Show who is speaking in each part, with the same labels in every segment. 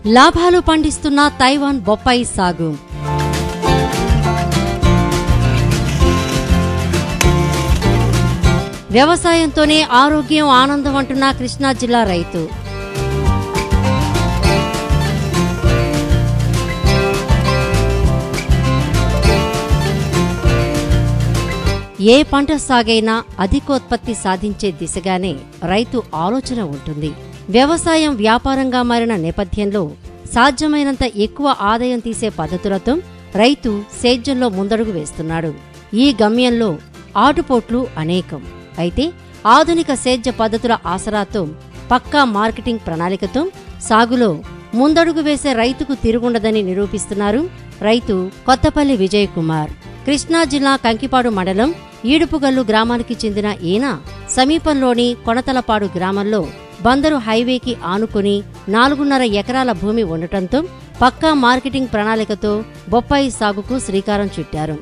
Speaker 1: లాభాలు పండిస్తున్న తైవాన్ బొప్పాయి సాగు వ్యవసాయంతోనే ఆరోగ్యం ఆనందం అంటున్న కృష్ణా జిల్లా రైతు ఏ పంట సాగైనా అధికోత్పత్తి సాధించే దిశగానే రైతు ఆలోచన ఉంటుంది వ్యవసాయం వ్యాపారంగా మారిన నేపథ్యంలో సాధ్యమైనంత ఎక్కువ ఆదాయం తీసే పద్ధతులతో రైతు సేద్యంలో ముందడుగు వేస్తున్నాడు ఈ గమ్యంలో ఆటుపోట్లు అనేకం అయితే ఆధునిక సేద్య పద్ధతుల ఆసరాతో పక్కా మార్కెటింగ్ ప్రణాళికతో సాగులో ముందడుగు వేసే రైతుకు తిరుగుండదని నిరూపిస్తున్నారు రైతు కొత్తపల్లి విజయ్ కుమార్ కృష్ణా జిల్లా కంకిపాడు మండలం ఈడుపుగల్లు గ్రామానికి చెందిన ఈయన సమీపంలోని కొనతలపాడు గ్రామంలో బందరు హైవేకి ఆనుకుని నాలుగున్నర ఎకరాల భూమి ఉండటంతో పక్కా మార్కెటింగ్ ప్రణాళికతో బొప్పాయి సాగుకు శ్రీకారం చుట్టారు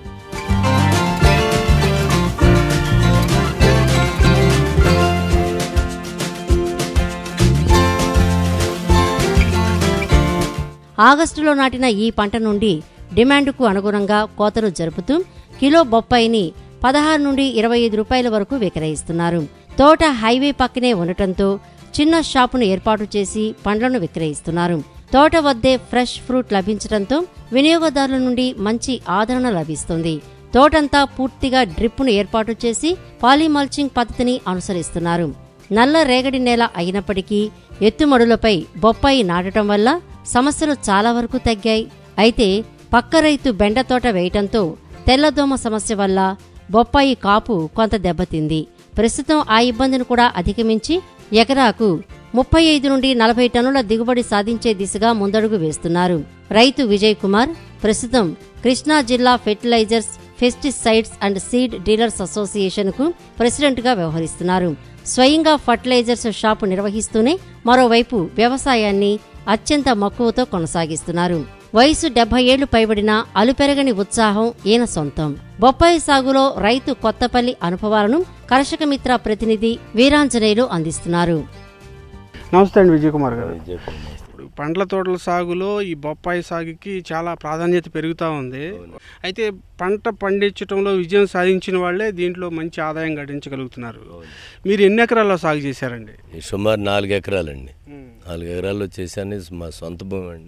Speaker 1: ఆగస్టులో నాటిన ఈ పంట నుండి డిమాండ్కు అనుగుణంగా కోతలు జరుపుతూ కిలో బొప్పాయిని పదహారు నుండి ఇరవై ఐదు రూపాయల వరకు విక్రయిస్తున్నారు తోట హైవే పక్కనే ఉండటంతో చిన్న షాపును ఏర్పాటు చేసి పండ్లను విక్రయిస్తున్నారు తోట వద్దే ఫ్రెష్ ఫ్రూట్ లభించడంతో వినియోగదారుల నుండి మంచి ఆదరణ లభిస్తుంది తోటంతా పూర్తిగా డ్రిప్పును ఏర్పాటు చేసి పాలిమల్చింగ్ పద్ధతిని అనుసరిస్తున్నారు నల్ల రేగడి నేల అయినప్పటికీ ఎత్తుమడులపై బొప్పాయి నాటడం వల్ల సమస్యలు చాలా వరకు తగ్గాయి అయితే పక్క రైతు బెండ తోట వేయటంతో తెల్లదోమ సమస్య వల్ల బొప్పాయి కాపు కొంత దెబ్బతింది ప్రస్తుతం ఆ ఇబ్బందిని కూడా అధిగమించి ఎకరాకు ముప్పై ఐదు నుండి నలభై టన్నుల దిగుబడి సాధించే దిశగా ముందడుగు వేస్తున్నారు రైతు విజయ్ కుమార్ ప్రస్తుతం కృష్ణా జిల్లా fertilizers pesticides and seed dealers అసోసియేషన్కు ప్రెసిడెంట్గా వ్యవహరిస్తున్నారు స్వయంగా ఫర్టిలైజర్స్ షాపు నిర్వహిస్తూనే మరోవైపు వ్యవసాయాన్ని అత్యంత మక్కువతో కొనసాగిస్తున్నారు వయసు డెబ్బై ఏళ్లు పైబడిన అలుపెరగని ఉత్సాహం ఈయన సొంతం బొప్పాయి సాగులో రైతు కొత్తపల్లి అనుభవాలను కర్షక మిత్ర ప్రతినిధి వీరాంజనేయులు అందిస్తున్నారు
Speaker 2: నమస్తే అండి విజయ్ కుమార్ గారు ఇప్పుడు పండ్ల తోటల సాగులో ఈ బొప్పాయి సాగుకి చాలా ప్రాధాన్యత పెరుగుతూ ఉంది అయితే పంట పండించడంలో విజయం సాధించిన వాళ్ళే దీంట్లో మంచి ఆదాయం గడించగలుగుతున్నారు మీరు ఎన్ని ఎకరాల్లో సాగు చేశారండి
Speaker 3: ఈ సుమారు నాలుగు ఎకరాలండి నాలుగు ఎకరాల్లో చేశాను ఇది మా సొంత భూమి అండి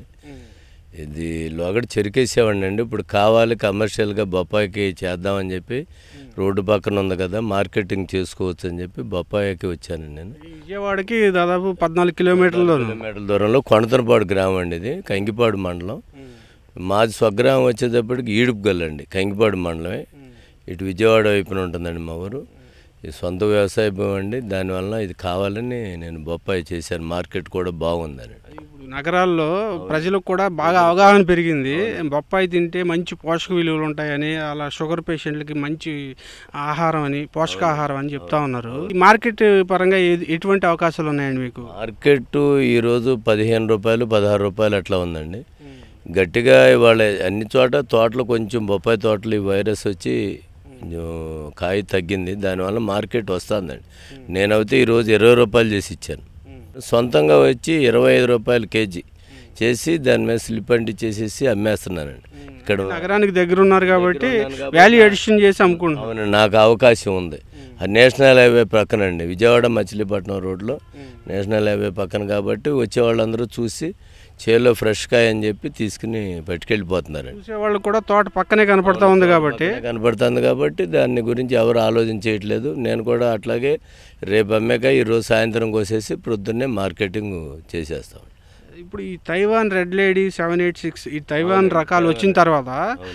Speaker 3: ఇది లోగడ చెరికేసేవాడిని అండి ఇప్పుడు కావాలి కమర్షియల్గా బొప్పాయికి చేద్దామని చెప్పి రోడ్డు పక్కన ఉంది కదా మార్కెటింగ్ చేసుకోవచ్చు అని చెప్పి బొప్పాయికి వచ్చానండి నేను
Speaker 2: ఈ విజయవాడకి దాదాపు పద్నాలుగు కిలోమీటర్ల దూరం
Speaker 3: కిలోమీటర్ల దూరంలో కొనతనపాడు గ్రామం అండి ఇది కంకిపాడు మండలం మాది స్వగ్రామం వచ్చేటప్పటికి ఈడుపుగల్ అండి కంకిపాడు మండలమే ఇటు విజయవాడ వైపున ఉంటుందండి మా ఊరు ఇది సొంత వ్యవసాయ భూమి అండి దానివల్ల ఇది కావాలని నేను బొప్పాయి చేశాను మార్కెట్ కూడా బాగుందని
Speaker 2: ఇప్పుడు నగరాల్లో ప్రజలకు కూడా బాగా అవగాహన పెరిగింది బొప్పాయి తింటే మంచి పోషక విలువలు ఉంటాయని అలా షుగర్ పేషెంట్లకి మంచి ఆహారం అని పోషకాహారం అని చెప్తా ఉన్నారు ఈ మార్కెట్ పరంగా ఏది- ఎటువంటి అవకాశాలు ఉన్నాయండి మీకు
Speaker 3: మార్కెట్ ఈరోజు పదిహేను రూపాయలు పదహారు రూపాయలు అట్లా ఉందండి గట్టిగా ఇవాళ అన్ని చోట తోటలు కొంచెం బొప్పాయి తోటలు ఈ వైరస్ వచ్చి కొంచెం కాయ తగ్గింది దానివల్ల మార్కెట్ వస్తుందండి నేనైతే ఈరోజు ఇరవై రూపాయలు చేసి ఇచ్చాను సొంతంగా వచ్చి ఇరవై ఐదు రూపాయలు కేజీ చేసి దాని మీద స్లిప్ అంటించేసేసి అమ్మేస్తున్నానండి ఇక్కడ
Speaker 2: నగరానికి దగ్గర ఉన్నారు కాబట్టి వాల్యూ ఎడిషన్ చేసి అమ్ముకుంటున్నాం
Speaker 3: అవును నాకు అవకాశం ఉంది ఆ నేషనల్ హైవే పక్కన అండి విజయవాడ మచిలీపట్నం రోడ్లో నేషనల్ హైవే పక్కన కాబట్టి వచ్చే వాళ్ళందరూ చూసి చేలో ఫ్రెష్ కాయ అని చెప్పి తీసుకుని పట్టుకెళ్ళిపోతున్నారండి
Speaker 2: చూసే వాళ్ళు కూడా తోట పక్కనే కనపడతా ఉంది కాబట్టి
Speaker 3: పక్కనే కనపడుతుంది కాబట్టి దాని గురించి ఎవరు ఆలోచించేయట్లేదు నేను కూడా అట్లాగే రేపు అమ్మాక ఈరోజు సాయంత్రం కోసేసి ప్రొద్దున్నే మార్కెటింగ్ చేసేస్తాం
Speaker 2: ఇప్పుడు ఈ Taiwan red lady seven eight six ఈ తైవాన్ రకాలు వచ్చిన తర్వాత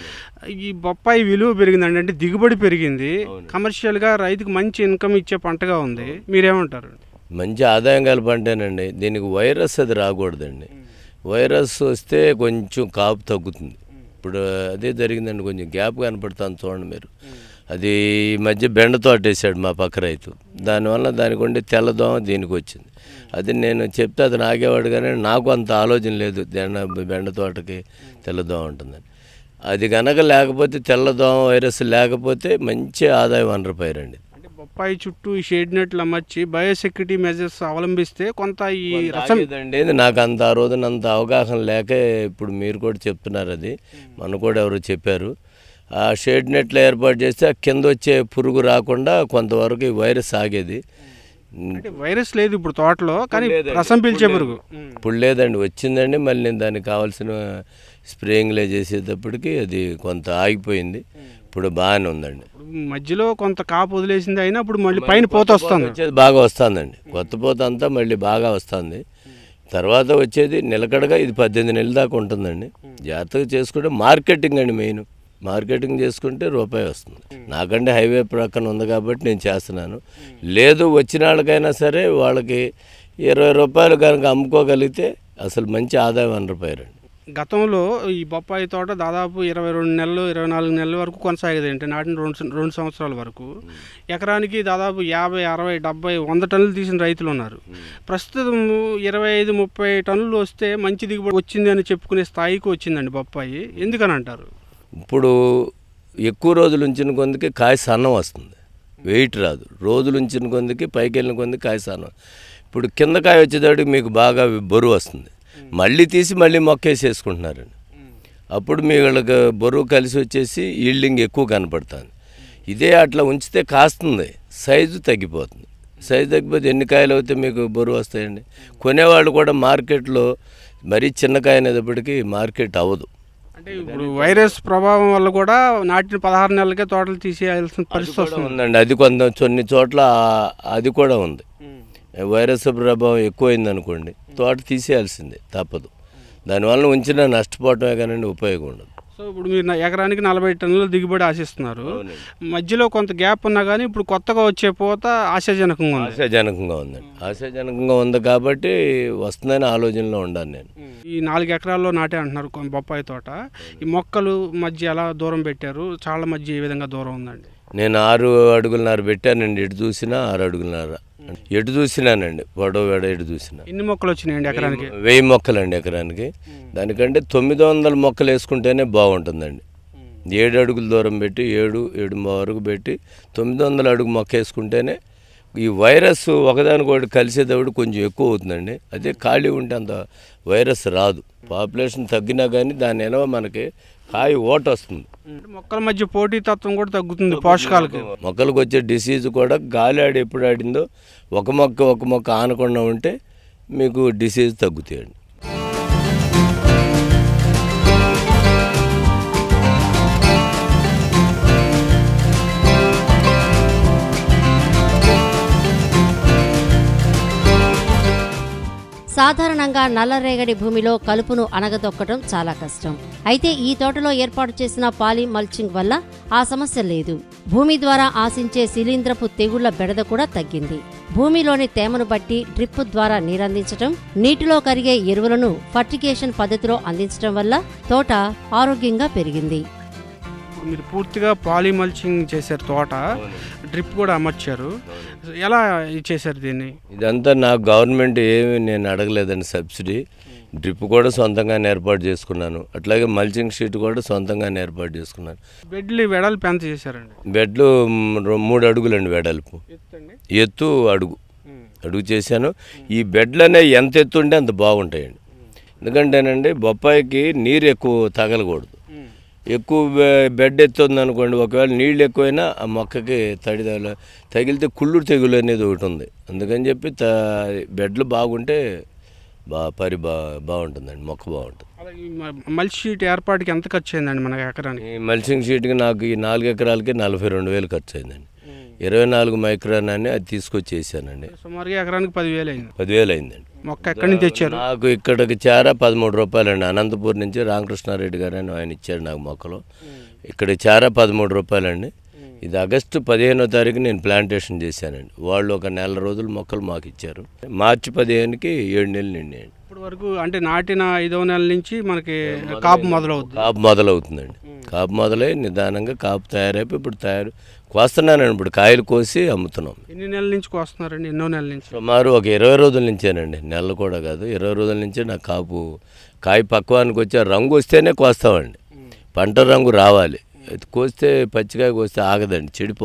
Speaker 2: ఈ బొప్పాయి విలువ పెరిగిందండి అంటే దిగుబడి పెరిగింది కమర్షియల్గా రైతుకు మంచి ఇన్కమ్ ఇచ్చే పంటగా ఉంది మీరేమంటారు
Speaker 3: మంచి ఆదాయం కలపంటేనండి దీనికి వైరస్ అది రాకూడదండి వైరస్ వస్తే కొంచెం కాపు తగ్గుతుంది ఇప్పుడు అదే జరిగిందండి కొంచెం గ్యాప్ కనపడుతుంది చూడండి మీరు అది ఈ మధ్య బెండ తోట వేసాడు మా పక్క రైతు దానివల్ల దానికి ఉండే తెల్లదోమ దీనికి వచ్చింది అది నేను చెప్తే అది నాగేవాడు కానీ నాకు అంత ఆలోచన లేదు బెండ బెండ తోటకి తెల్లదోమ ఉంటుందని అది కనుక లేకపోతే తెల్లదోమ వైరస్ లేకపోతే మంచి ఆదాయం వనరు పైరండి
Speaker 2: బొప్పాయి చుట్టూ ఈ షేడ్ నెట్లు అమర్చి బయోసెక్యూరిటీ మెజర్స్ అవలంబిస్తే కొంత ఈ రసం
Speaker 3: ఆగేదండి ఇది నాకు అంత ఆ రోజున అంత అవగాహన లేక ఇప్పుడు మీరు కూడా చెప్తున్నారు అది మన కూడా ఎవరో చెప్పారు ఆ షేడ్ నెట్లు ఏర్పాటు చేస్తే ఆ కింద వచ్చే పురుగు రాకుండా కొంతవరకు ఈ వైరస్ ఆగేది
Speaker 2: అంటే వైరస్ లేదు ఇప్పుడు తోటలో కానీ
Speaker 3: లేదండి,
Speaker 2: రసం పీల్చే
Speaker 3: ఇప్పుడు
Speaker 2: పురుగు
Speaker 3: ఇప్పుడు లేదండి వచ్చిందండి మళ్ళీ నేను దానికి కావాల్సిన స్ప్రేయింగ్లే చేసేటప్పటికి అది కొంత ఆగిపోయింది ఇప్పుడు బాగానే ఉందండి
Speaker 2: ఇప్పుడు మధ్యలో కొంత కాపు వదిలేసింది అయినా ఇప్పుడు మళ్ళీ పైన పోత వస్తుంది
Speaker 3: వచ్చేది బాగా వస్తుందండి కొత్త పోత అంతా మళ్ళీ బాగా వస్తుంది తర్వాత వచ్చేది నిలకడగా ఇది పద్దెనిమిది నెలల దాకా ఉంటుందండి జాగ్రత్తగా చేసుకుంటే మార్కెటింగ్ అండి మెయిన్ మార్కెటింగ్ చేసుకుంటే రూపాయి వస్తుంది నాకంటే హైవే ప్రక్కన ఉంది కాబట్టి నేను చేస్తున్నాను లేదు వచ్చిన వాళ్ళకైనా సరే వాళ్ళకి ఇరవై రూపాయలు కనుక అమ్ముకోగలిగితే అసలు మంచి ఆదాయం వనరు పైరండి
Speaker 2: గతంలో ఈ బొప్పాయి తోట దాదాపు ఇరవై రెండు నెలలు ఇరవై నాలుగు నెలల వరకు కొనసాగేది అంటే నాటిన రెండు సం- రెండు సంవత్సరాల వరకు ఎకరానికి దాదాపు యాభై అరవై డెబ్బై వంద టన్నులు తీసిన రైతులు ఉన్నారు ప్రస్తుతం ఇరవై ఐదు ముప్పై టన్నులు వస్తే మంచి దిగుబడి వచ్చింది అని చెప్పుకునే స్థాయికి వచ్చిందండి బొప్పాయి ఎందుకని అంటారు
Speaker 3: ఇప్పుడు ఎక్కువ రోజులు ఉంచిన కొందికి కాయ సన్నం వస్తుంది వెయిట్ రాదు రోజులు ఉంచిన కొందికి పైకి వెళ్ళిన కొందికి కాయ సన్నం ఇప్పుడు కింద కాయ వచ్చేటప్పటికి మీకు బాగా బరువు వస్తుంది మళ్ళీ తీసి మళ్ళీ మొక్కేసేసుకుంటున్నారండి అప్పుడు మీ వాళ్ళకి బరువు కలిసి వచ్చేసి ఈల్డింగ్ ఎక్కువ కనపడుతుంది ఇదే అట్లా ఉంచితే కాస్తుంది సైజు తగ్గిపోతుంది సైజు తగ్గిపోతే ఎన్ని కాయలు అయితే మీకు బరువు వస్తాయండి కొనేవాళ్ళు కూడా మార్కెట్లో మరీ చిన్న కాయ అనేటప్పటికీ మార్కెట్ అవ్వదు
Speaker 2: అంటే ఇప్పుడు వైరస్ ప్రభావం వల్ల కూడా నాటిన పదహారు నెలలకే తోటలు తీసేయాల్సిన పరిస్థితి
Speaker 3: కూడా
Speaker 2: వస్తుంది
Speaker 3: ఉందండి అది కొంత కొన్ని చోట్ల ఆ- అది కూడా ఉంది వైరస్ ప్రభావం ఎక్కువైంది అనుకోండి తోట తీసేయాల్సిందే తప్పదు దానివల్ల ఉంచిన నష్టపోవటమే కానీ ఉపయోగం ఉండదు
Speaker 2: సో ఇప్పుడు మీరు నా- ఎకరానికి నలభై టన్నుల దిగుబడి ఆశిస్తున్నారు మధ్యలో కొంత గ్యాప్ ఉన్నా కానీ ఇప్పుడు కొత్తగా వచ్చే పూత ఆశాజనకంగా ఉంది
Speaker 3: ఆశాజనకంగా ఉందండి ఆశాజనకంగా ఉంది కాబట్టి వస్తుందని ఆలోచనలో ఉండాను నేను
Speaker 2: ఈ నాలుగు ఎకరాల్లో నాటే అంటున్నారు కొ- బొప్పాయి తోట ఈ మొక్కలు మధ్య ఎలా దూరం పెట్టారు చాళ్ళ మధ్య ఏ విధంగా దూరం ఉందండి
Speaker 3: నేను ఆరు అడుగులన్నర పెట్టానండి ఎటు చూసినా ఆరు అడుగులన్నర ఎటు చూసినానండి పొడవు వెడ ఎటు చూసినా
Speaker 2: ఎన్ని మొక్కలు వచ్చినాయండి ఎకరానికి
Speaker 3: వెయ్యి మొక్కలండి ఎకరానికి దానికంటే తొమ్మిది వందల మొక్కలు వేసుకుంటేనే బాగుంటుందండి ఏడు అడుగుల దూరం పెట్టి ఏడు ఏడు వరకు పెట్టి తొమ్మిది వందల అడుగు మొక్క వేసుకుంటేనే ఈ వైరస్ ఒకదానికొకటి కలిసేటప్పుడు కొంచెం ఎక్కువ అవుతుందండి అదే ఖాళీ ఉంటే అంత వైరస్ రాదు పాపులేషన్ తగ్గినా కానీ దాని ఎనవ మనకి కాయ ఓట వస్తుంది
Speaker 2: అంటే మొక్కల మధ్య పోటీ తత్వం కూడా తగ్గుతుంది పోషకాలకు
Speaker 3: మొక్కలకు వచ్చే డిసీజ్ కూడా గాలి ఆడి ఎప్పుడు ఆడిందో ఒక మొక్క ఒక మొక్క ఆనకుండా ఉంటే మీకు డిసీజ్ తగ్గుతాయండి
Speaker 1: సాధారణంగా నల్లరేగడి భూమిలో కలుపును అణగదొక్కడం చాలా కష్టం అయితే ఈ తోటలో ఏర్పాటు చేసిన పాలీ మల్చింగ్ వల్ల ఆ సమస్య లేదు భూమి ద్వారా ఆశించే శిలీంద్రపు తెగుళ్ల బెడద కూడా తగ్గింది భూమిలోని తేమను బట్టి డ్రిప్ ద్వారా నీరందించటం నీటిలో కరిగే ఎరువులను ఫర్టిగేషన్ పద్ధతిలో అందించడం వల్ల తోట ఆరోగ్యంగా పెరిగింది
Speaker 2: మీరు పూర్తిగా పాలిమల్చింగ్ చేశారు తోట డ్రిప్ కూడా అమర్చారు ఎలా చేశారు దీన్ని
Speaker 3: ఇదంతా నాకు గవర్నమెంట్ ఏమి నేను అడగలేదండి సబ్సిడీ డ్రిప్ కూడా సొంతంగానే ఏర్పాటు చేసుకున్నాను అట్లాగే మల్చింగ్ షీట్ కూడా సొంతంగానే ఏర్పాటు చేసుకున్నాను
Speaker 2: బెడ్లు వెడల్పు ఎంత చేశారండి
Speaker 3: బెడ్లు మ్, రొ- మూడు అడుగులండి వెడల్పు
Speaker 2: ఎత్తండి
Speaker 3: ఎత్తు అడుగు అడుగు చేశాను ఈ బెడ్లనే ఎంత ఎత్తు ఉంటే అంత బాగుంటాయండి ఎందుకంటేనండి బొప్పాయికి నీరు ఎక్కువ తగలకూడదు ఎక్కువ బె- బెడ్ ఎత్తుంది అనుకోండి ఒకవేళ నీళ్ళు ఎక్కువైనా ఆ మొక్కకి తడి తగల- తగిలితే కుళ్ళురు తెగులు అనేది ఒకటి ఉంది అందుకని చెప్పి త బెడ్లు బాగుంటే బా పరి బా బాగుంటుందండి మొక్క బాగుంటుంది
Speaker 2: అలాగే ఈ మ- మల్చి షీట్ ఏర్పాటుకి ఎంత ఖర్చు అయిందండి మన ఎకరానికి
Speaker 3: ఈ మల్చింగ్ షీట్కి నాకు ఈ నాలుగు ఎకరాలకి నలభై రెండు వేలు ఖర్చు అయిందండి ఇరవై నాలుగు మైక్రాన్ అని అది తీసుకొచ్చి వేసానండి
Speaker 2: సుమారుగా ఎకరానికి పదివేలు అయింది
Speaker 3: పదివేలు అయిందండి
Speaker 2: మొక్క ఎక్కడి నుంచి తెచ్చారు
Speaker 3: నాకు ఇక్కడికి చేర పదమూడు రూపాయలండి అనంతపూర్ నుంచి రామకృష్ణారెడ్డి గారు అని ఆయన ఇచ్చాడు నాకు మొక్కలు ఇక్కడ చేర పదమూడు రూపాయలండి ఇది ఆగస్టు పదిహేనో తారీఖు నేను ప్లాంటేషన్ చేశానండి వాళ్ళు ఒక నెల రోజులు మొక్కలు మాకు ఇచ్చారు మార్చి పదిహేనుకి ఏడు నెలలు నిండాయండి
Speaker 2: ఇప్పటి వరకు అంటే నాటిన ఐదో నెల నుంచి మనకి కాపు మొదలవుద్ది
Speaker 3: కాపు మొదలవుతుందండి కాపు మొదలై నిదానంగా కాపు తయారైపోయి ఇప్పుడు తయారు కోస్తున్నానండి ఇప్పుడు కాయలు కోసి అమ్ముతున్నాం
Speaker 2: ఎన్ని నెలల నుంచి కోస్తున్నారండి ఎన్నో నెలల నుంచి
Speaker 3: సుమారు ఒక ఇరవై రోజుల నుంచేనండి నెలలు కూడా కాదు ఇరవై రోజుల నుంచే నా కాపు కాయ పక్వానికి వచ్చే రంగు వస్తేనే కోస్తామండి పంట రంగు రావాలి అది కోస్తే పచ్చికాయ కోస్తే ఆగదండి చెడిపోతుంది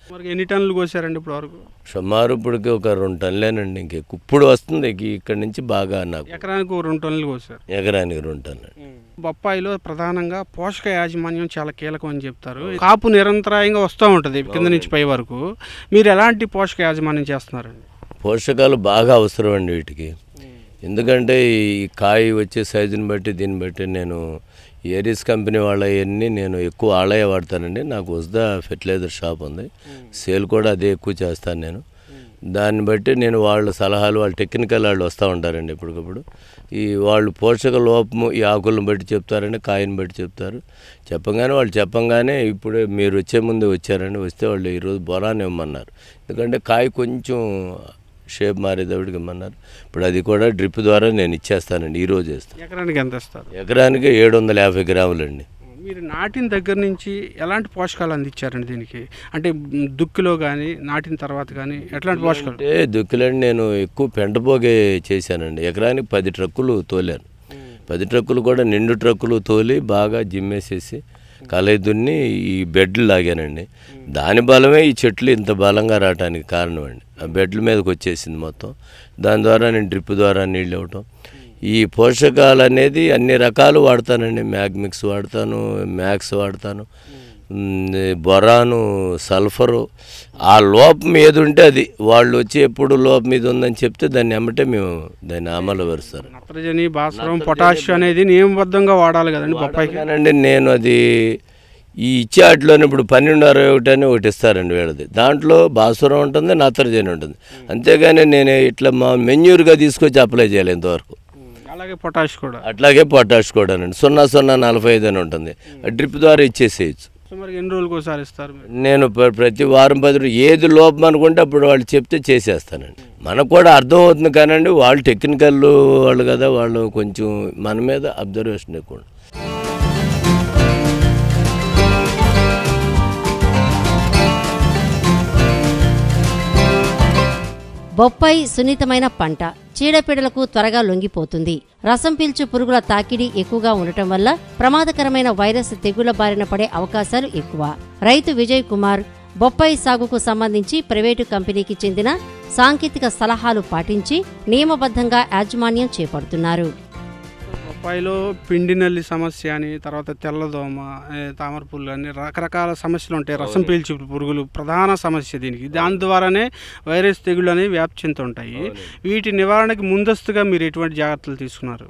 Speaker 2: మరి ఎన్ని టన్నులు కోసారండి ఇప్పుడు వరకు
Speaker 3: సుమారు ఇప్పటికి ఒక రెండు టన్నులేనండి ఇంకెక్కువ ఇప్పుడు వస్తుంది ఇక- ఇక్కడి నుంచి బాగా నాకు
Speaker 2: ఎకరానికి ఓ రెండు టన్నులు కోసారు
Speaker 3: ఎకరానికి రెండు టన్నులు
Speaker 2: బొప్పాయిలో ప్రధానంగా పోషక యాజమాన్యం చాలా కీలకం అని చెప్తారు కాపు నిరంతరాయంగా వస్తూ ఉంటుంది కింద నుంచి పై వరకు మీరు ఎలాంటి పోషక యాజమాన్యం చేస్తున్నారండి
Speaker 3: పోషకాలు బాగా అవసరం అండి వీటికి ఎందుకంటే ఈ కాయ వచ్చే సైజుని బట్టి దీన్ని బట్టి నేను ఏరీస్ కంపెనీ వాళ్ళవన్నీ నేను ఎక్కువ ఆళయ వాడతానండి నాకు ఉస్దా ఫెర్టిలైజర్ షాప్ ఉంది సేల్ కూడా అదే ఎక్కువ చేస్తాను నేను దాన్ని బట్టి నేను వాళ్ళ సలహాలు వాళ్ళ టెక్నికల్ వాళ్ళు వస్తూ ఉంటారండి ఇప్పటికప్పుడు ఈ వాళ్ళు పోషక లోపము ఈ ఆకులను బట్టి చెప్తారండి కాయని బట్టి చెప్తారు చెప్పంగానే వాళ్ళు చెప్పంగానే ఇప్పుడే మీరు వచ్చే ముందే వచ్చారండి వస్తే వాళ్ళు ఈరోజు బొరాన్ ఇవ్వమన్నారు ఎందుకంటే కాయ కొంచెం షేప్ మారేదవిడికి ఇమ్మన్నారు ఇప్పుడు అది కూడా డ్రిప్ ద్వారా నేను ఇచ్చేస్తానండి ఈరోజు వేస్తాను
Speaker 2: ఎకరానికి ఎంత ఇస్తారు
Speaker 3: ఎకరానికి ఏడు వందల యాభై గ్రాములండి
Speaker 2: మీరు నాటిన దగ్గర నుంచి ఎలాంటి పోషకాలు అందించారండి దీనికి అంటే మ్, దుక్కిలో కానీ నాటిన తర్వాత కానీ ఎట్లాంటి పోషకాలు
Speaker 3: అంటే దుక్కులండి నేను ఎక్కువ పెంటపోగే చేశానండి ఎకరానికి పది ట్రక్కులు తోలాను పది ట్రక్కులు కూడా నిండు ట్రక్కులు తోలి బాగా జిమ్మేసేసి కలయి దున్ని ఈ బెడ్లు లాగానండి దాని బలమే ఈ చెట్లు ఇంత బలంగా రావడానికి కారణం అండి ఆ బెడ్ల మీదకి వచ్చేసింది మొత్తం దాని ద్వారా నేను డ్రిప్ ద్వారా నీళ్ళు ఇవ్వటం ఈ పోషకాలు అనేది అన్ని రకాలు వాడతానండి మ్యాగ్మిక్స్ వాడతాను మ్యాక్స్ వాడతాను మ్, బొరాను సల్ఫరు ఆ లోపం ఏది ఉంటే అది వాళ్ళు వచ్చి ఎప్పుడు లోపం ఇది ఉందని చెప్తే దాన్ని ఎమ్మటే మేము దాన్ని అమలు పరుస్తారు
Speaker 2: నత్రజని భాస్వరం పొటాషియం అనేది నియమబద్ధంగా వాడాలి కదండి బొప్పాయికి
Speaker 3: కానండి నేను అది ఈ ఇచ్చే వాటిలోనే ఇప్పుడు పన్నెండు అరవై ఒకటి అని ఒకటి ఇస్తారండి వీళ్ళది దాంట్లో భాస్వరం ఉంటుంది నత్రజని ఉంటుంది అంతేగాని నేను ఇట్లా మా మెన్యూర్గా తీసుకొచ్చి అప్లై చేయాలి ఇంతవరకు
Speaker 2: అలాగే పొటాష్ కూడా
Speaker 3: అట్లాగే పొటాష్ కూడానండి సున్నా సున్నా నలభై ఐదు అని ఉంటుంది డ్రిప్ ద్వారా ఇచ్చేసేయచ్చు
Speaker 2: సో మరి ఎన్ని రోజులకు ఒకసారి ఇస్తారు మీరు
Speaker 3: నేను ప్ర- ప్రతి వారం పది రోజులు ఏది లోపం అనుకుంటే అప్పుడు వాళ్ళు చెప్తే చేసేస్తానండి మనకు కూడా అర్థం అవుతుంది కానండి వాళ్ళు టెక్నికల్ వాళ్ళు కదా వాళ్ళు కొంచెం మన మీద అబ్జర్వేషన్ ఎక్కువ ఉంటుంది.
Speaker 1: బొప్పాయి సున్నితమైన పంట చీడపీడలకు త్వరగా లొంగిపోతుంది రసం పీల్చు పురుగుల తాకిడి ఎక్కువగా ఉండటం వల్ల ప్రమాదకరమైన వైరస్ తెగుళ్ల బారిన పడే అవకాశాలు ఎక్కువ రైతు విజయ్ కుమార్ బొప్పాయి సాగుకు సంబంధించి ప్రైవేటు కంపెనీకి చెందిన సాంకేతిక సలహాలు పాటించి నియమబద్ధంగా యాజమాన్యం చేపడుతున్నారు
Speaker 2: బొప్పాయిలో పిండి నల్లి సమస్య అని తర్వాత తెల్లదోమ ఏ, తామర పుల్లు అని రకరకాల సమస్యలు ఉంటాయి రసం పీల్చు పురుగులు ప్రధాన సమస్య దీనికి దాని ద్వారానే వైరస్ తెగుళ్ళు అనేవి వ్యాప్తి చెందుతుంటాయి వీటి నివారణకి ముందస్తుగా మీరు ఎటువంటి జాగ్రత్తలు తీసుకున్నారు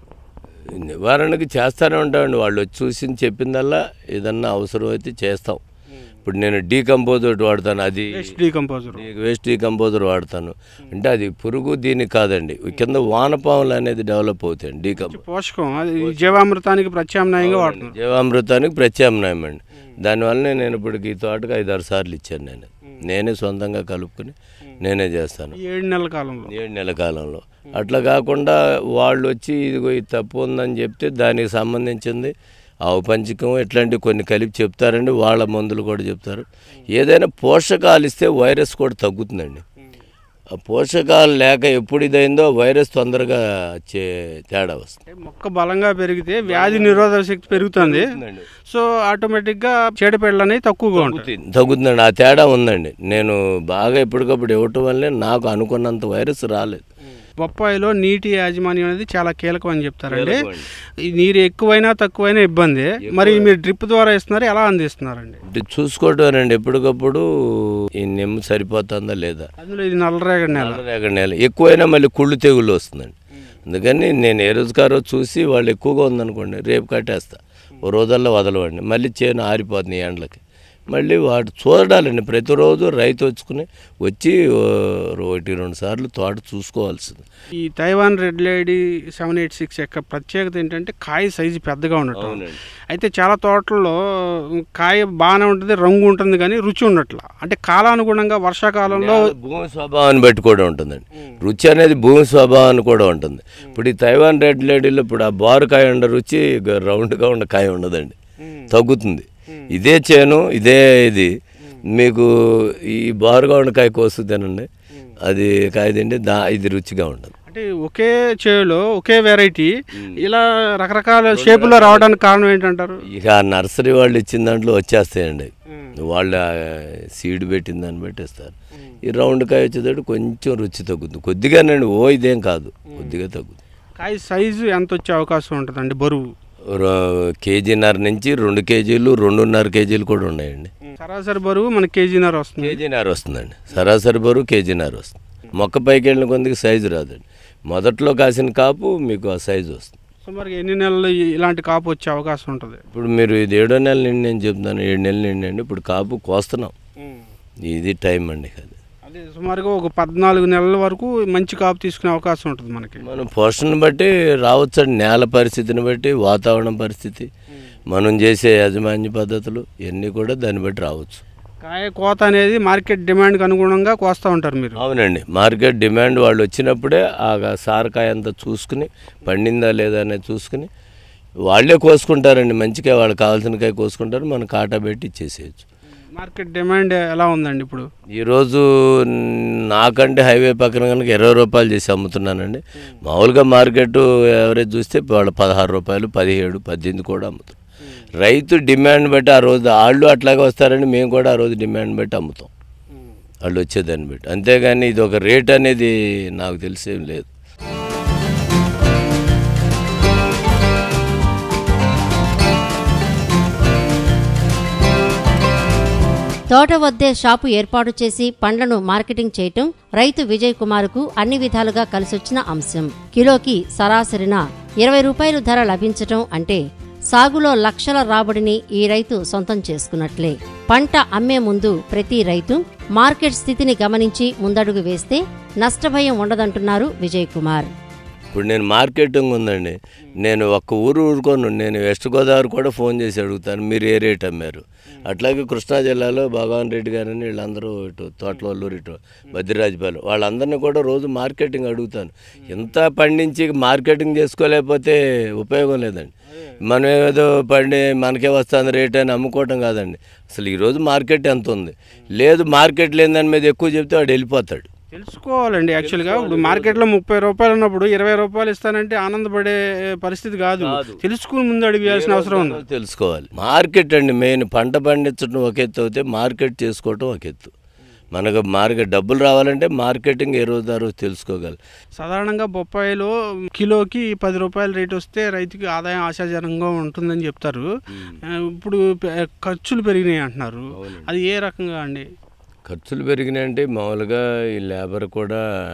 Speaker 3: నివారణకి చేస్తూనే ఉంటామండి వాళ్ళు వచ్చి చూసి చెప్పిందల్లా ఏదన్నా అవసరం అయితే చేస్తాం ఇప్పుడు నేను డీకంపోజర్ వాడతాను అది
Speaker 2: వేస్ట్ డీకంపోజర్
Speaker 3: వేస్ట్ డీకంపోజర్ వాడతాను అంటే అది పురుగు దీనికి కాదండి కింద వానపాములు అనేది డెవలప్ అవుతాయండి డీకంపోజ్
Speaker 2: పోషకం అది జీవామృతానికి ప్రత్యామ్నాయంగా వాడుతున్నారు
Speaker 3: జీవామృతానికి ప్రత్యామ్నాయం అండి దానివల్ల నేను ఇప్పటికి ఈ తోటకి ఐదు ఆరు సార్లు ఇచ్చాను నేను నేనే సొంతంగా కలుపుకొని నేనే చేస్తాను
Speaker 2: ఈ ఏడు నెలల కాలంలో
Speaker 3: ఏడు నెలల కాలంలో అట్లా కాకుండా వాళ్ళు వచ్చి ఇదిగో ఇది తప్పు ఉందని చెప్తే దానికి సంబంధించింది ఆవు పంచకం ఇట్లాంటివి కొన్ని కలిపి చెప్తారండి వాళ్ళ మందులు కూడా చెప్తారు ఏదైనా పోషకాలు ఇస్తే వైరస్ కూడా తగ్గుతుందండి ఆ పోషకాలు లేక ఎప్పుడు ఇదైందో వైరస్ తొందరగా వచ్చే తేడా వస్తుంది
Speaker 2: అంటే మొక్క బలంగా పెరిగితే వ్యాధి నిరోధక శక్తి పెరుగుతుంది సో ఆటోమేటిక్గా చీడపీడలు అనేవి తక్కువగా ఉంటాయి
Speaker 3: తగ్గుతుంది తగ్గుతుందండి ఆ తేడా ఉందండి నేను బాగా ఎప్పటికప్పుడు ఇవ్వటం వల్లే నాకు అనుకున్నంత వైరస్ రాలేదు
Speaker 2: బొప్పాయిలో నీటి యాజమాన్యం అనేది చాలా కీలకం అని చెప్తారండి
Speaker 3: కీలకం అండి.
Speaker 2: ఈ నీరు ఎక్కువైనా తక్కువైనా ఇబ్బంది మరి మీరు డ్రిప్ ద్వారా ఇస్తున్నారు ఎలా అందిస్తున్నారండి
Speaker 3: అంటే చూసుకోవటమేనండి ఎప్పటికప్పుడు ఈ నిమ్మ సరిపోతుందా లేదా
Speaker 2: అందులో ఇది నల్లరేగడి నెల
Speaker 3: నల్లరేగడి నేల ఎక్కువైనా మళ్ళీ కుళ్ళు తెగుళ్ళు వస్తుందండి అందుకని నేను ఏ రోజుకి ఆ రోజు చూసి వాళ్ళు ఎక్కువగా ఉందనుకోండి రేపు కట్టేస్తా ఓ రోజుల్లో వదలవండి మళ్ళీ చేను ఆరిపోతుంది ఈ ఎండలకి మళ్ళీ వాటి చూడాలండి ప్రతిరోజు రైతు వచ్చుకుని వచ్చి ఓ ఒకటి రెండు సార్లు తోట చూసుకోవాల్సింది
Speaker 2: ఈ Taiwan red lady seven eight six యొక్క ప్రత్యేకత ఏంటంటే కాయ సైజు పెద్దగా ఉండటం
Speaker 3: అవునండి.
Speaker 2: అయితే చాలా తోటల్లో కాయ బాగానే ఉంటుంది రంగు ఉంటుంది కానీ రుచి ఉండట్లా అంటే కాలానుగుణంగా వర్షాకాలంలో
Speaker 3: నేల భూమి స్వభావాన్ని బట్టి కూడా ఉంటుందండి రుచి అనేది భూమి స్వభావాన్ని కూడా ఉంటుంది ఇప్పుడు ఈ తైవాన్ రెడ్ లేడీలో ఇప్పుడు ఆ బారు కాయ ఉండే రుచి గ- రౌండ్గా ఉండే కాయ ఉండదండి తగ్గుతుంది ఇదే చేను ఇదే ఇది మీకు ఈ బారుగా ఉండే కాయ కోసు తినండి అది కాయ తింటే దా ఇది రుచిగా ఉండదు
Speaker 2: అంటే ఒకే చేలో ఒకే వెరైటీ ఇలా రకరకాల షేపులో రావడానికి కారణం ఏంటంటారు
Speaker 3: ఇక ఆ నర్సరీ వాళ్ళు ఇచ్చిన దాంట్లో వచ్చేస్తాయండి వాళ్ళు సీడ్ పెట్టిన దాన్ని బట్టి ఇస్తారు ఈ రౌండ్ కాయ వచ్చేటప్పుడు కొంచెం రుచి తగ్గుతుంది కొద్దిగానండి ఓ ఇదేం కాదు కొద్దిగా తగ్గుతుంది
Speaker 2: కాయ సైజు ఎంత వచ్చే అవకాశం ఉంటుందండి బరువు
Speaker 3: రో- కేజీన్నర నుంచి రెండు కేజీలు రెండున్నర కేజీలు కూడా ఉన్నాయండి
Speaker 2: సరాసరి బరువు మన కేజీన్నర వస్తుంది
Speaker 3: కేజీన్నర వస్తుందండి సరాసరి బరువు కేజీన్నర వస్తుంది మొక్క పైకి వెళ్ళిన కొందికి సైజు రాదండి మొదట్లో కాసిన కాపు మీకు ఆ సైజు వస్తుంది
Speaker 2: సుమారుగా ఎన్ని నెలలు ఈ- ఇలాంటి కాపు వచ్చే అవకాశం ఉంటుంది
Speaker 3: ఇప్పుడు మీరు ఇది ఏడో నెల నిండి నేను చెప్తున్నాను ఏడు నెలలు నిండి అండి ఇప్పుడు కాపు కోస్తున్నాం ఇది టైం అండి అది
Speaker 2: అదే సుమారుగా ఒక పద్నాలుగు నెలల వరకు మంచి కాపు తీసుకునే అవకాశం ఉంటుంది మనకి
Speaker 3: మనం పోషణను బట్టి రావచ్చండి నేల పరిస్థితిని బట్టి వాతావరణం పరిస్థితి మనం చేసే యాజమాన్య పద్ధతులు ఇవన్నీ కూడా దాన్ని బట్టి రావచ్చు
Speaker 2: కాయ కోత అనేది మార్కెట్ డిమాండ్కి అనుగుణంగా కోస్తూ ఉంటారు మీరు
Speaker 3: అవునండి మార్కెట్ డిమాండ్ వాళ్ళు వచ్చినప్పుడే ఆ సారకాయ అంతా చూసుకుని పండిందా లేదా అనేది చూసుకుని వాళ్ళే కోసుకుంటారండి మంచిగా వాళ్ళకి కావాల్సిన కాయ కోసుకుంటారు మనం కాటా పెట్టి ఇచ్చేసేయచ్చు
Speaker 2: మార్కెట్ డిమాండ్ ఎలా ఉందండి ఇప్పుడు
Speaker 3: ఈరోజు నాకంటే హైవే పక్కన కనుక ఇరవై రూపాయలు చేసి అమ్ముతున్నానండి మామూలుగా మార్కెట్ ఎవరేజ్ చూస్తే వాళ్ళు పదహారు రూపాయలు పదిహేడు పద్దెనిమిది కూడా అమ్ముతాం రైతు డిమాండ్ బట్టి ఆ రోజు వాళ్ళు అట్లాగే వస్తారని మేము కూడా ఆ రోజు డిమాండ్ బట్టి అమ్ముతాం వాళ్ళు వచ్చేదాన్ని బట్టి అంతేగాని ఇది ఒక రేట్ అనేది నాకు తెలిసేం లేదు
Speaker 1: తోట వద్దే షాపు ఏర్పాటు చేసి పండ్లను మార్కెటింగ్ చేయటం రైతు విజయ్ కుమార్కు అన్ని విధాలుగా కలిసొచ్చిన అంశం కిలోకి సరాసరిన ఇరవై రూపాయలు ధర లభించటం అంటే సాగులో లక్షల రాబడిని ఈ రైతు సొంతం చేసుకున్నట్లే పంట అమ్మే ముందు ప్రతి రైతు మార్కెట్ స్థితిని గమనించి ముందడుగు వేస్తే నష్టభయం ఉండదంటున్నారు విజయ్ కుమార్
Speaker 3: ఇప్పుడు నేను మార్కెటింగ్ ఉందండి నేను ఒక్క ఊరు ఊరుకోను నేను వెస్ట్ గోదావరి కూడా ఫోన్ చేసి అడుగుతాను మీరు ఏ రేట్ అమ్మారు అట్లాగే కృష్ణా జిల్లాలో భగవాన్ రెడ్డి గారని వీళ్ళందరూ ఇటు తోటలూరు ఇటు బద్రిరాజపాలెం వాళ్ళందరినీ కూడా రోజు మార్కెటింగ్ అడుగుతాను ఎంత పండించి మార్కెటింగ్ చేసుకోలేకపోతే ఉపయోగం లేదండి మనం ఏదో పండి మనకే వస్తుంది రేట్ అని అమ్ముకోవటం కాదండి అసలు ఈరోజు మార్కెట్ ఎంత ఉంది లేదు మార్కెట్ లేని దాని మీద ఎక్కువ చెప్తే వాడు వెళ్ళిపోతాడు
Speaker 2: తెలుసుకోవాలండి యాక్చువల్గా ఇప్పుడు మార్కెట్లో ముప్పై రూపాయలు ఉన్నప్పుడు ఇరవై రూపాయలు ఇస్తానంటే ఆనందపడే పరిస్థితి కాదు తెలుసుకుని ముందు అడిగి వేయాల్సిన అవసరం ఉంది
Speaker 3: తెలుసుకోవాలి మార్కెట్ అండి మెయిన్ పంట పండించడం ఒక ఎత్తు అయితే మార్కెట్ చేసుకోవటం ఒక ఎత్తు మనకు మార్కెట్ డబ్బులు రావాలంటే మార్కెటింగ్ ఏ రోజు ఆ రోజు తెలుసుకోగలి
Speaker 2: సాధారణంగా బొప్పాయిలో కిలోకి పది రూపాయల రేట్ వస్తే రైతుకి ఆదాయం ఆశాజనకంగా ఉంటుందని చెప్తారు ఆ, ఇప్పుడు పె- ఖర్చులు పెరిగినాయి అంటున్నారు అది ఏ రకంగా అండి
Speaker 3: ఖర్చులు పెరిగినాయంటే మామూలుగా ఈ లేబర్ కూడా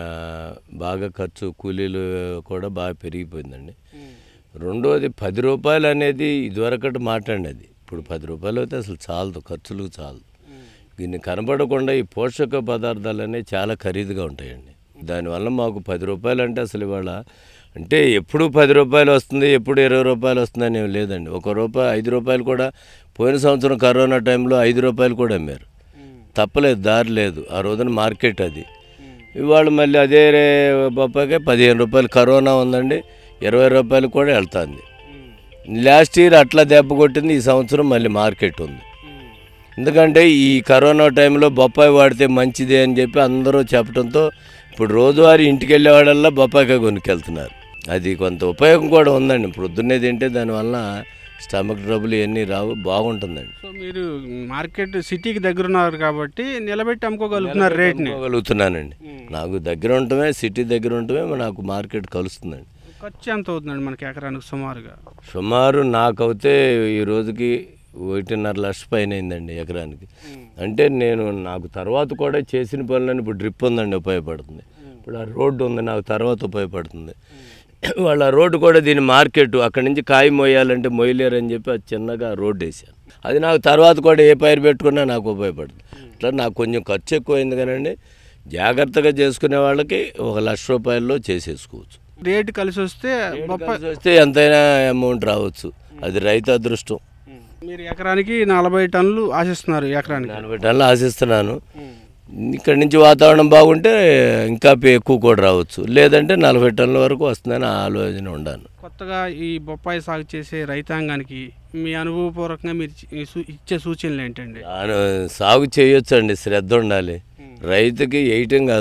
Speaker 3: బాగా ఖర్చు కూలీలు కూడా బాగా పెరిగిపోయిందండి రెండోది పది రూపాయలు అనేది ఇదివరకటి మాట అండి అది ఇప్పుడు పది రూపాయలు అయితే అసలు చాలదు ఖర్చులకు చాలదు దీన్ని కనబడకుండా ఈ పోషక పదార్థాలు అనేవి చాలా ఖరీదుగా ఉంటాయండి దానివల్ల మాకు పది రూపాయలు అంటే అసలు ఇవాళ అంటే ఎప్పుడు పది రూపాయలు వస్తుంది ఎప్పుడు ఇరవై రూపాయలు వస్తుందని ఏం లేదండి ఒక రూపాయి ఐదు రూపాయలు కూడా పోయిన సంవత్సరం కరోనా టైంలో ఐదు రూపాయలు కూడా అమ్మారు తప్పలేదు దారి లేదు ఆ రోజున మార్కెట్ అది ఇవాళ మళ్ళీ అదే రే- బొప్పాయికే పదిహేను రూపాయలు కరోనా ఉందండి ఇరవై రూపాయలు కూడా వెళ్తుంది లాస్ట్ ఇయర్ అట్లా దెబ్బ కొట్టింది ఈ సంవత్సరం మళ్ళీ మార్కెట్ ఉంది ఎందుకంటే ఈ కరోనా టైంలో బొప్పాయి వాడితే మంచిదే అని చెప్పి అందరూ చెప్పడంతో ఇప్పుడు రోజువారీ ఇంటికి వెళ్ళేవాడల్లా బొప్పాయికాయ కొనుక్కెళ్తున్నారు అది కొంత ఉపయోగం కూడా ఉందండి పొద్దున్నే తింటే దానివల్ల స్టమక్ ట్రబుల్ ఇవన్నీ రావు బాగుంటుందండి
Speaker 2: సో మీరు మార్కెట్ సిటీకి దగ్గర ఉన్నారు కాబట్టి నిలబెట్టి అమ్ముకోగలుగుతున్నారు రేట్ని
Speaker 3: అమ్ముకోగలుగుతున్నానండి నాకు దగ్గర ఉండటమే సిటీ దగ్గర ఉండటమే నాకు మార్కెట్ కలుస్తుందండి
Speaker 2: ఖర్చు ఎంత అవుతుందండి మనకి ఎకరానికి సుమారుగా
Speaker 3: సుమారు నాకైతే ఈ రోజుకి ఒకటిన్నర లక్ష పైన అయిందండి ఎకరానికి అంటే నేను నాకు తర్వాత కూడా చేసిన పనులను ఇప్పుడు డ్రిప్ ఉందండి ఉపయోగపడుతుంది ఇప్పుడు ఆ రోడ్డు ఉంది నాకు తర్వాత ఉపయోగపడుతుంది వాళ్ళ ఆ రోడ్డు కూడా దీని మార్కెట్ అక్కడి నుంచి కాయ మోయాలంటే మోయలేరు అని చెప్పి అది చిన్నగా రోడ్డు వేసాను అది నాకు తర్వాత కూడా ఏ పైరు పెట్టుకున్నా నాకు ఉపయోగపడుతుంది అట్లా నాకు కొంచెం ఖర్చు ఎక్కువైంది కానండి జాగ్రత్తగా చేసుకునే వాళ్ళకి ఒక లక్ష రూపాయల్లో చేసేసుకోవచ్చు
Speaker 2: రేటు కలిసి వస్తే బొప్పాయి
Speaker 3: కలిసి వస్తే ఎంతైనా అమౌంట్ రావచ్చు అది రైతు అదృష్టం
Speaker 2: మీరు ఎకరానికి నలభై టన్నులు ఆశిస్తున్నారు ఎకరానికి
Speaker 3: నలభై టన్నులు ఆశిస్తున్నాను ఇక్కడి నుంచి వాతావరణం బాగుంటే ఇంకా పే- ఎక్కువ కూడా రావచ్చు లేదంటే నలభై టన్నుల వరకు వస్తుందని ఆలోచన ఉండాను
Speaker 2: కొత్తగా ఈ బొప్పాయి సాగు చేసే రైతాంగానికి మీ అనుభవపూర్వకంగా మీరు ఇచ్చి- ఈ సూ- ఇచ్చే సూచనలు ఏంటండి
Speaker 3: దాని సాగు చేయొచ్చండి శ్రద్ధ ఉండాలి రైతుకి వేయటం కాదు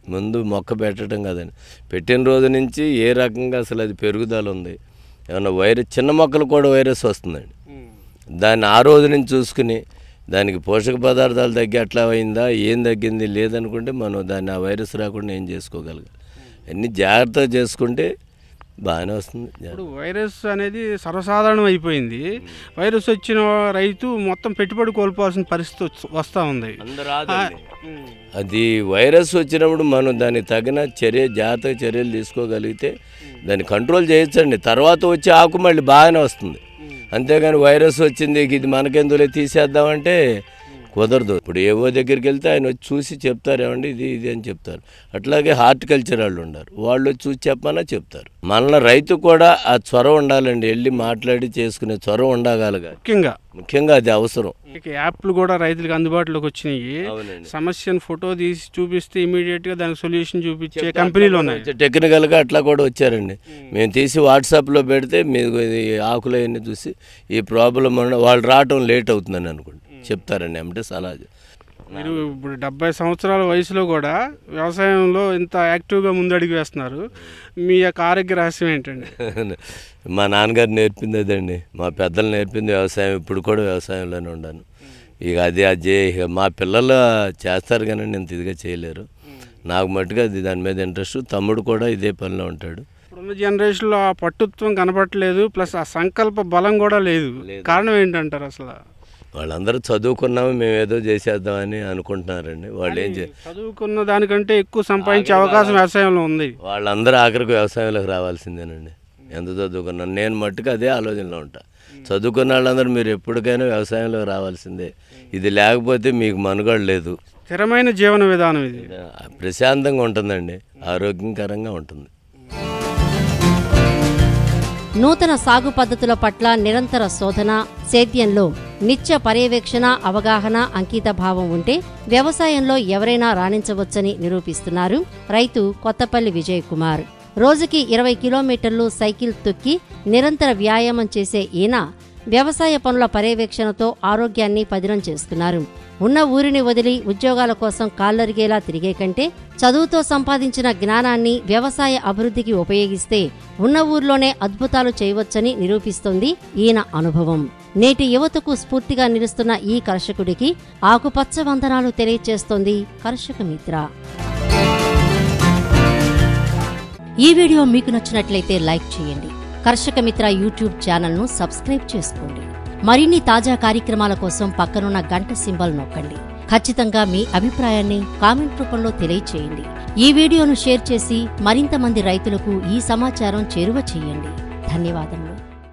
Speaker 3: ముందు మొక్క పెట్టడం కదండి పెట్టిన రోజు నుంచి ఏ రకంగా అసలు అది పెరుగుదల ఉంది ఏమన్నా వైరస్ చిన్న మొక్కలు కూడా వైరస్ వస్తుందండి దాన్ని ఆ రోజు నుంచి చూసుకుని దానికి పోషక పదార్థాలు తగ్గి అట్లా అయిందా ఏం తగ్గింది లేదనుకుంటే మనం దాన్ని ఆ వైరస్ రాకుండా ఏం చేసుకోగలగాలి అన్నీ జాగ్రత్తగా చేసుకుంటే బాగానే వస్తుంది
Speaker 2: ఇప్పుడు వైరస్ అనేది సర్వసాధారణం అయిపోయింది వైరస్ వచ్చిన రైతు మొత్తం పెట్టుబడి కోల్పోవాల్సిన పరిస్థితి వచ్చి- వస్తూ ఉంది
Speaker 3: అది వైరస్ వచ్చినప్పుడు మనం దానికి తగిన చర్య జాగ్రత్తగా చర్యలు తీసుకోగలిగితే దాన్ని కంట్రోల్ చేయొచ్చండి తర్వాత వచ్చే ఆకు మళ్ళీ బాగానే వస్తుంది అంతేగాని వైరస్ వచ్చింది ఇది మనకెందులో తీసేద్దామంటే కుదరదు ఇప్పుడు ఏవో దగ్గరికి వెళ్తే ఆయన వచ్చి చూసి చెప్తారు ఏమండి ఇది ఇది అని చెప్తారు అట్లాగే హార్టికల్చర్ వాళ్ళు ఉన్నారు వాళ్ళు వచ్చి చూసి చెప్పమన్నా చెప్తారు మన రైతు కూడా ఆ చొరవ ఉండాలండి వెళ్ళి మాట్లాడి చేసుకునే చొరవ ఉండగలగాలి
Speaker 2: ముఖ్యంగా
Speaker 3: ముఖ్యంగా అది అవసరం
Speaker 2: ఇక యాప్లు కూడా రైతులకు అందుబాటులోకి వచ్చినాయి
Speaker 3: అవునండి
Speaker 2: సమస్యను ఫోటో తీసి చూపిస్తే ఇమీడియట్ గా దానికి సొల్యూషన్ చూపించే కంపెనీలు ఉన్నాయి
Speaker 3: టెక్నికల్గా అట్లా కూడా వచ్చారండి మేము తీసి వాట్సాప్లో పెడితే మీకు ఇది ఆకులు అవన్నీ చూసి ఈ ప్రాబ్లం ఉన్న వాళ్ళు రావటం లేట్ అవుతుందని అనుకోండి చెప్తారండి ఏమంటే సలహా చెప్-
Speaker 2: మీరు ఇప్పుడు డెబ్బై సంవత్సరాల వయసులో కూడా వ్యవసాయంలో ఇంత యాక్టివ్గా ముందడుగు వేస్తున్నారు మీ యొక్క ఆరోగ్య రహస్యం ఏంటండి
Speaker 3: మా నాన్నగారు నేర్పింది అదండి మా పెద్దలు నేర్పింది వ్యవసాయం ఇప్పుడు కూడా వ్యవసాయంలోనే ఉన్నాను ఇక అది అది ఇక మా పిల్లలు చేస్తారు కానీ నేను ఇదిగా చేయలేరు నాకు మట్టుగా అది దాని మీద ఇంట్రెస్ట్ తమ్ముడు కూడా ఇదే పనిలో ఉంటాడు
Speaker 2: ఇప్పుడున్న జనరేషన్లో ఆ పట్టుత్వం కనపట్లేదు ప్లస్ ఆ సంకల్ప బలం కూడా లేదు కారణం ఏంటంటారు అసలు
Speaker 3: వాళ్ళందరూ చదువుకున్నాము మేము ఏదో చేసేద్దామని అనుకుంటున్నారండి వాళ్ళు ఏం చే
Speaker 2: చదువుకున్న దానికంటే ఎక్కువ సంపాదించే అవకాశం వ్యవసాయంలో ఉంది
Speaker 3: వాళ్ళందరూ ఆఖరికి వ్యవసాయంలోకి రావాల్సిందేనండి ఎంత చదువుకున్నాను నేను మట్టుకు అదే ఆలోచనలో ఉంటా చదువుకున్న వాళ్ళందరూ మీరు ఎప్పటికైనా వ్యవసాయంలోకి రావాల్సిందే ఇది లేకపోతే మీకు మనుగడ లేదు
Speaker 2: స్థిరమైన జీవన విధానం ఇది
Speaker 3: ప్రశాంతంగా ఉంటుందండి ఆరోగ్యకరంగా ఉంటుంది
Speaker 1: నూతన సాగు పద్ధతుల పట్ల నిరంతర శోధన సేద్యంలో నిత్య పర్యవేక్షణ అవగాహన అంకిత భావం ఉంటే వ్యవసాయంలో ఎవరైనా రాణించవచ్చని నిరూపిస్తున్నారు రైతు కొత్తపల్లి విజయ్ కుమార్ రోజుకి ఇరవై కిలోమీటర్లు సైకిల్ తొక్కి నిరంతర వ్యాయామం చేసే ఈయన వ్యవసాయ పనుల పర్యవేక్షణతో ఆరోగ్యాన్ని పదిలం చేస్తున్నారు ఉన్న ఊరిని వదిలి ఉద్యోగాల కోసం కాళ్ళరిగేలా తిరిగే కంటే చదువుతో సంపాదించిన జ్ఞానాన్ని వ్యవసాయ అభివృద్ధికి ఉపయోగిస్తే ఉన్న ఊర్లోనే అద్భుతాలు చేయవచ్చని నిరూపిస్తోంది ఈయన అనుభవం నేటి యువతకు స్ఫూర్తిగా నిలుస్తున్న ఈ కర్షకుడికి ఆకుపచ్చ వందనాలు తెలియచేస్తోంది కర్షక మిత్ర ఈ వీడియో మీకు నచ్చినట్లయితే లైక్ చేయండి కర్షక మిత్ర యూట్యూబ్ ఛానల్ను సబ్స్క్రైబ్ చేసుకోండి మరిన్ని తాజా కార్యక్రమాల కోసం పక్కనున్న గంట సింబల్ నొక్కండి ఖచ్చితంగా మీ అభిప్రాయాన్ని కామెంట్ రూపంలో తెలియచేయండి ఈ వీడియోను షేర్ చేసి మరింత మంది రైతులకు ఈ సమాచారం చేరువ చేయండి ధన్యవాదములు